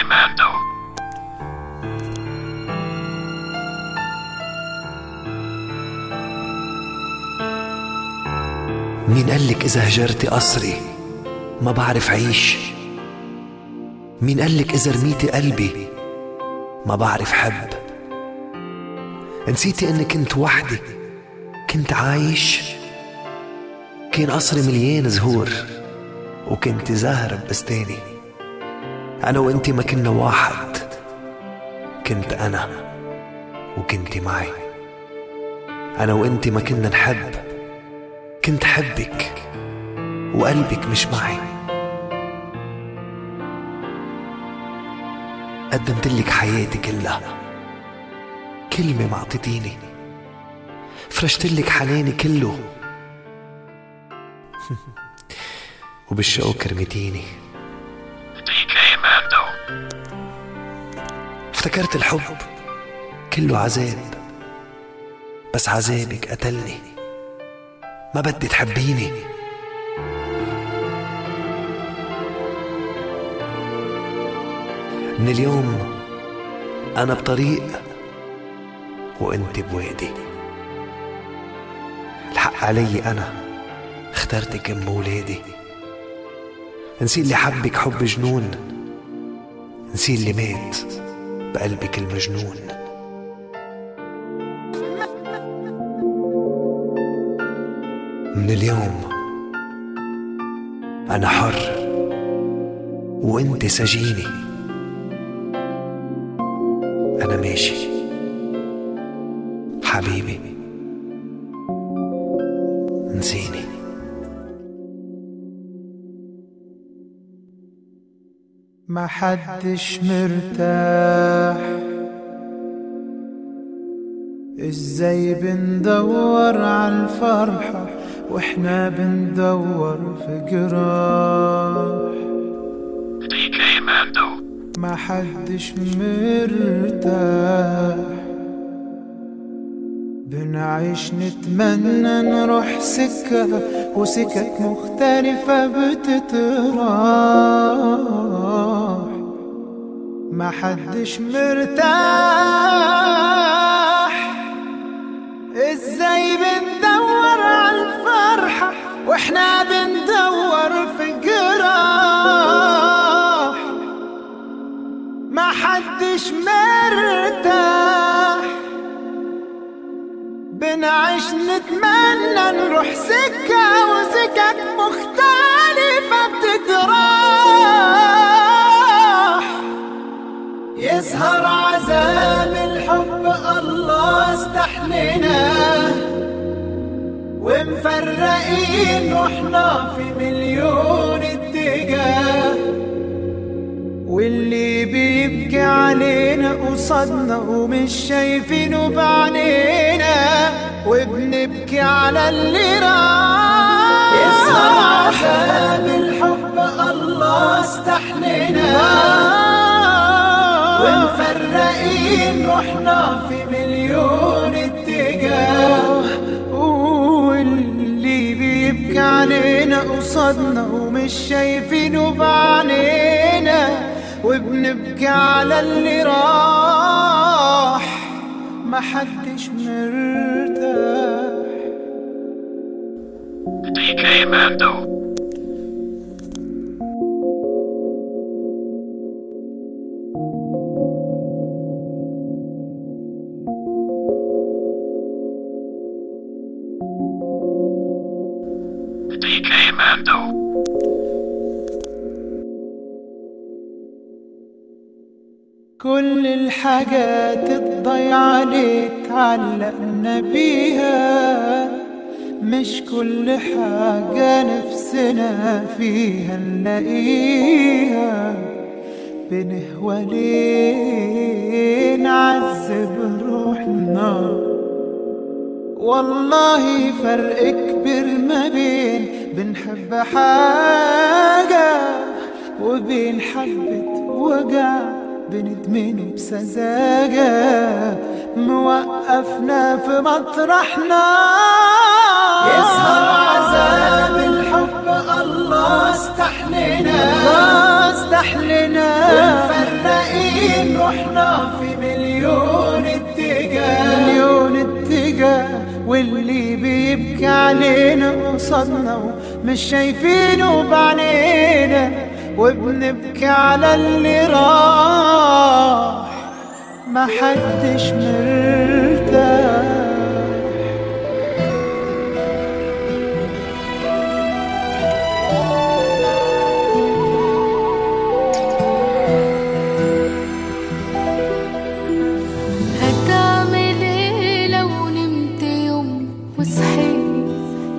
Mando. مين قالك إذا هجرتي قصري ما بعرف عيش مين قالك إذا رميتي قلبي ما بعرف حب نسيتي إني كنت وحدي كنت عايش كان قصري مليان زهور وكنت زاهرة ببستاني أنا وإنتي ما كنا واحد كنت أنا وكنتي معي أنا وإنتي ما كنا نحب كنت حبك وقلبك مش معي قدمت لك حياتي كلها كلمة ما عطيتيني فرشت لك حناني كله وبالشوق رميتيني DK Mando. افتكرت الحب كله عذاب بس عذابك قتلني ما بدي تحبيني من اليوم أنا بطريق وأنت بوادي الحق علي أنا اخترتك أم ولادي نسي اللي حبك حب جنون نسي اللي مات بقلبك المجنون من اليوم أنا حر وأنت سجيني أنا ماشي حبيبي نسيني ما حدش مرتاح ازاي بندور عالفرحة واحنا بندور في جراح DK Mando. ما حدش مرتاح بنعيش نتمنى نروح سكة وسكك مختلفة بتتراح ما حدش مرتاح ازاي بندور على الفرحة واحنا بندور في جراح ما حدش مرتاح بنعيش نتمنى نروح سكة وسكك مختلفة بتتراح يظهر عذاب الحب الله استحلنا ومفرقين واحنا في مليون اتجاه واللي بيبكي علينا قصادنا ومش شايفينه بعينينا وبنبكي على اللي راح يظهر عذاب الحب الله استحلنا ومفرقين روحنا في مليون اتجاه واللي بيبكي علينا قصادنا ومش شايفينه بعينينا وبنبكي على اللي راح ما حدش مرتاح DK Mando. DK Mando. كل الحاجات الضيعة اللي اتعلقنا بيها مش كل حاجة نفسنا فيها نلاقيها بنهوى ليه نعذب روحنا والله فرق كبير ما بين بنحب حاجة وبين حبة وجع بندمنه بسذاجة موقفنا في مطرحنا يظهر عذاب الحب الله استحلنا الله استحلنا ونفرق علينا قصادنا ومش شايفينه بعينينا وبنبكي على اللي راح ما حدش مرتاح هتعمل ايه لو نمت يوم وصحيت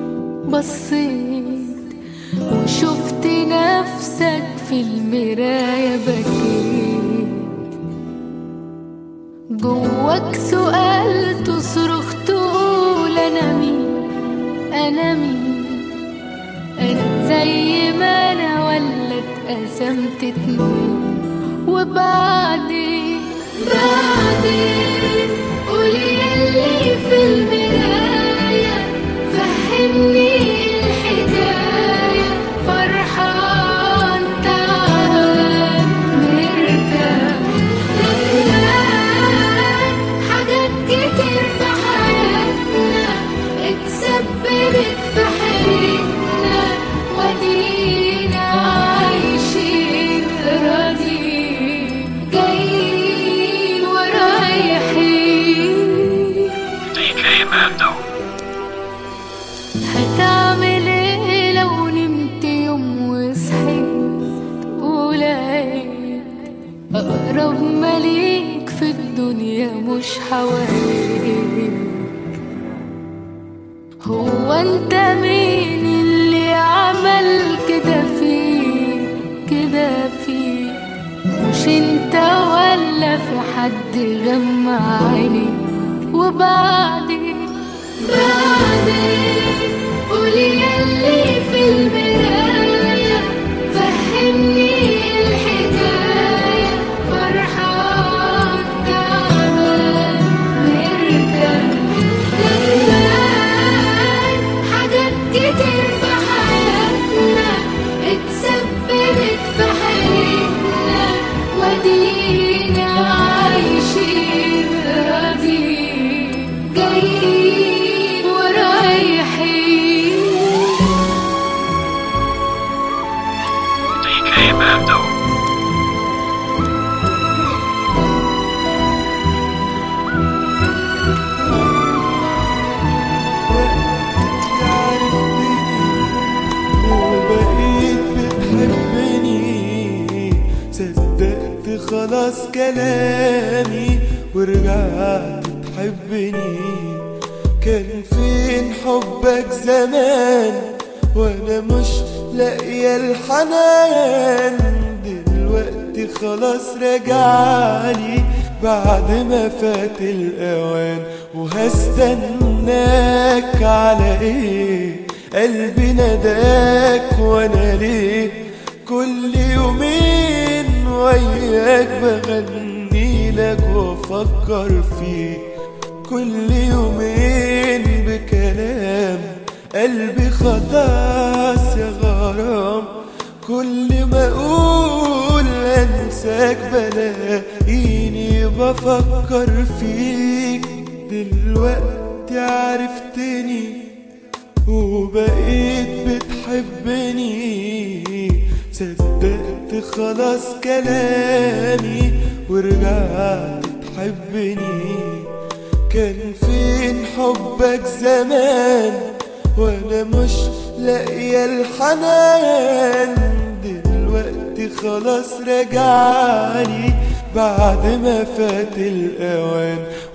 بصيت وشفت نفسك في المراية بكيت جواك سؤال تصرخ تقول انا مين انا مين انا زي ما انا ولا اتقسمت اتنين وبعدين بعدين قولي يلي في المراية فهمني الحكاية فرحان تعبان مرتاح ندمان حاجات كتير في حياتنا اتسببت في حياتنا ودينا عايشين راضيين جايين ورايحين DK Mando. هتعمل ايه لو نمت يوم وصحيت ولقيت اقرب مليك في الدنيا مش حواليك هو انت مين اللي عمل كده فيك كده فيك مش انت ولا في حد غمى عينيك وبعدين بعدين قولي يلي في المراية فهمني الحكاية فرحان تعبان مرتاح ندمان حاجات كتير في حياتنا اتسببت في حياتنا ودينا عايشين راضيين جايين ورايحين DK Mando. وبقيت بتحبني صدقت خلاص كلامي ورجعت تحبني كان فين حبك زمان وانا مش لاقيه الحنان دلوقتي خلاص رجعلي بعد ما فات الاوان وهستناك على ايه قلبي نداك وانا ليه كل يومين وياك بغني لك وافكر فيك كل يومين بكلام قلبي خلاص يا غرام كل ما اقول انساك بلاقيني بفكر فيك دلوقتي عرفتني وبقيت بتحبني صدقت خلاص كلامي ورجعت تحبني كان فين حبك زمان وانا مش لاقيه الحنان دلوقتي خلاص رجعلي بعد ما فات الاوان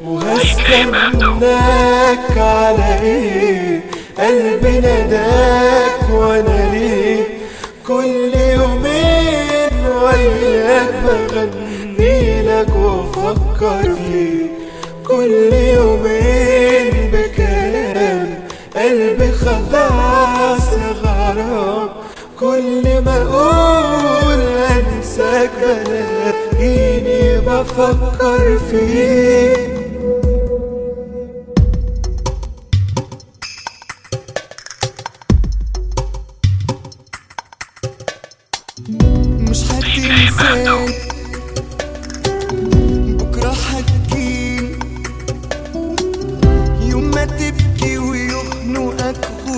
وهستناك على ايه قلبي نداك وانا ليه كل يومين وياك بغني لك وافكر فيك كل يومين بكلام قلبي خلاص يا غرام كل ما اقول انساك بلاقيني بفكر فيك مش هتنساك بكرة هتجيلي يوم ما تبكي ويخنقك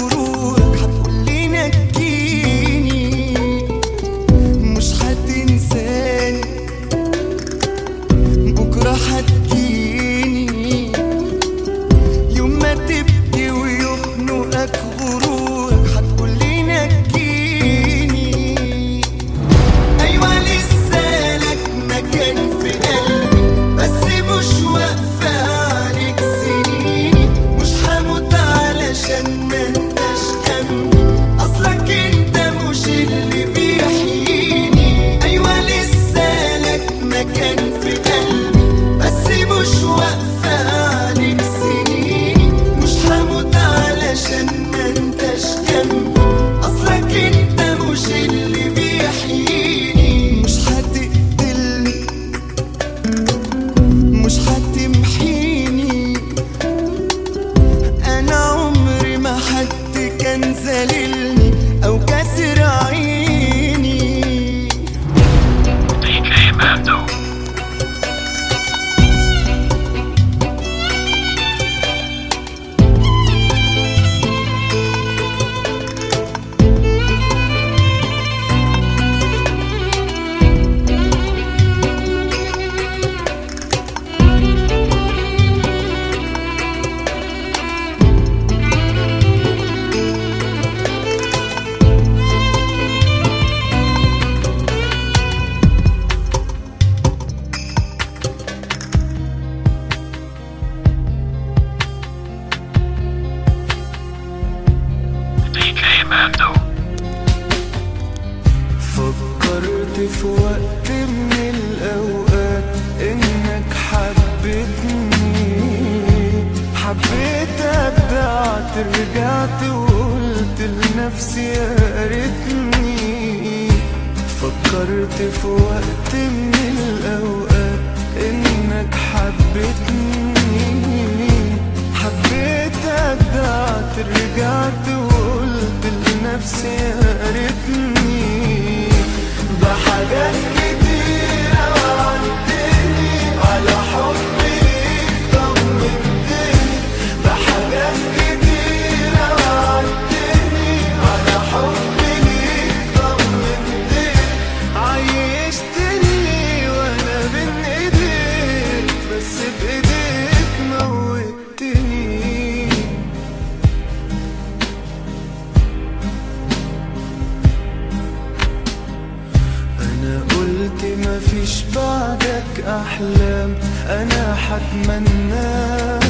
جنبي اصلك انت مش اللي بيحييني ايوه لسه لك مكان في قلبي بس مش واقفه عليك سنيني مش هموت علشان ما انتش جنبي اصلك انت مش اللي بيحييني مش هتقتلني مش هتمحيني انا عمري ما حد كان ذليلني او كسر عيني DK Mando. DK Mando. فكرت في وقت من الأوقات إنك حبيتني حبيت أبدعت رجعت وقلت لنفسي يا ريتني فكرت في وقت من الأوقات إنك حبيتني حبيت أبدعت رجعت وقلت لنفسي يا ريتني بحاجات كتيرة وعدتني على حبي ليك طمنتني بحاجات كتيرة وعدتني على حبي ليك طمنتني عيشتني وانا بين ايديك بس بايديك موتني انا قلت مفيش بعدك احلام انا حتمناك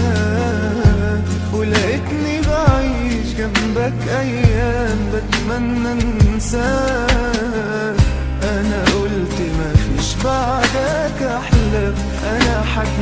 ولقيتني بعيش جنبك ايام بتمنى انساك انا قلت مفيش بعدك احلام انا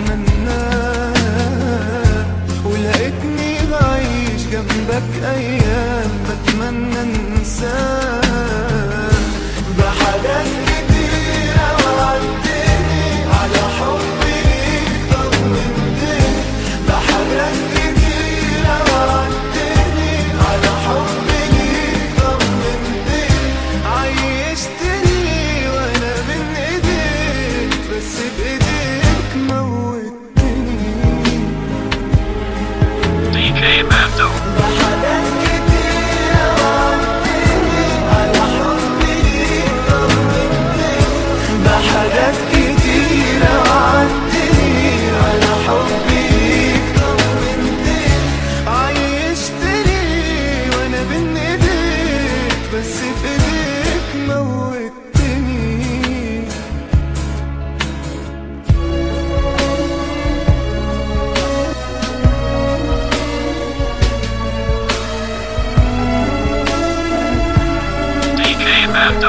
حتمناك ولقيتني بعيش جنبك ايام بتمنى انساك بحاجات كتيرة وعدتني على حبي ليك طمنتني بحاجات كتيرة وعدتني على حبي ليك طمنتني عيشتني وانا بين ايديك بس بايديك موتني DK Mando. بحاجات كتيرة وعدتني على حبي ليك طمنتني بحاجات كتيرة وعدتني على حبي ليك طمنتني عيشتني وانا بين ايديك بس بايديك موتني DK Mando.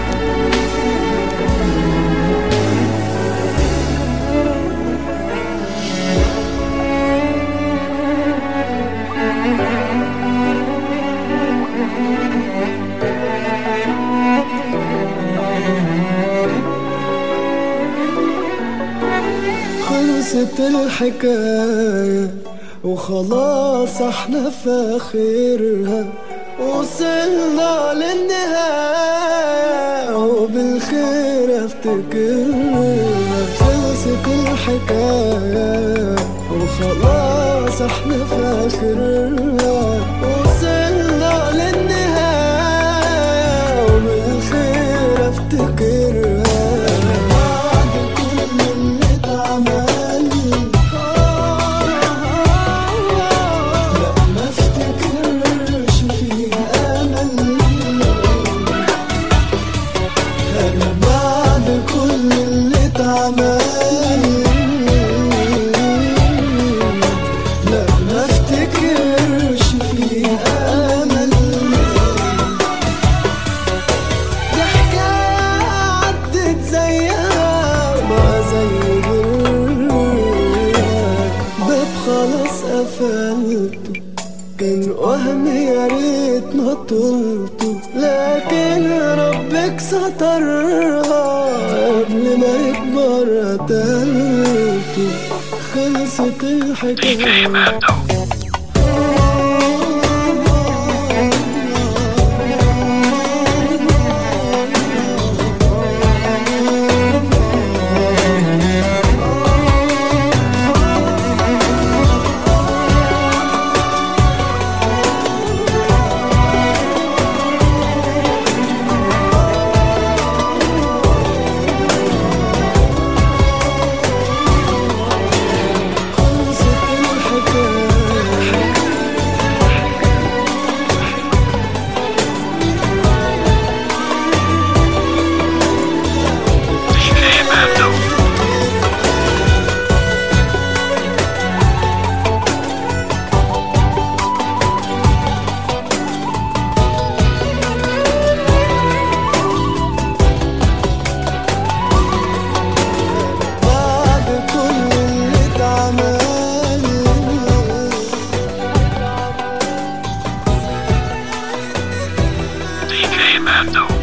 خلصت الحكاية وخلاص احنا في اخرها وصلنا للنهاية وبالخير افتكرها خلصت الحكاية وخلاص احنا في اخرها وصلنا للنهاية وبالخير افتكرها بعد كل اللي اتعمل لا ما افتكرش فيها امل انا بعد كل اللي اتعمل لا ما افتكرش بطلته لكن ربك سترها قبل ما يكبر قتلته خلصت DJ الحكاية Mando. خلصت الحكاية DJ Mando. بعد كل اللي اتعمل DJ Mando.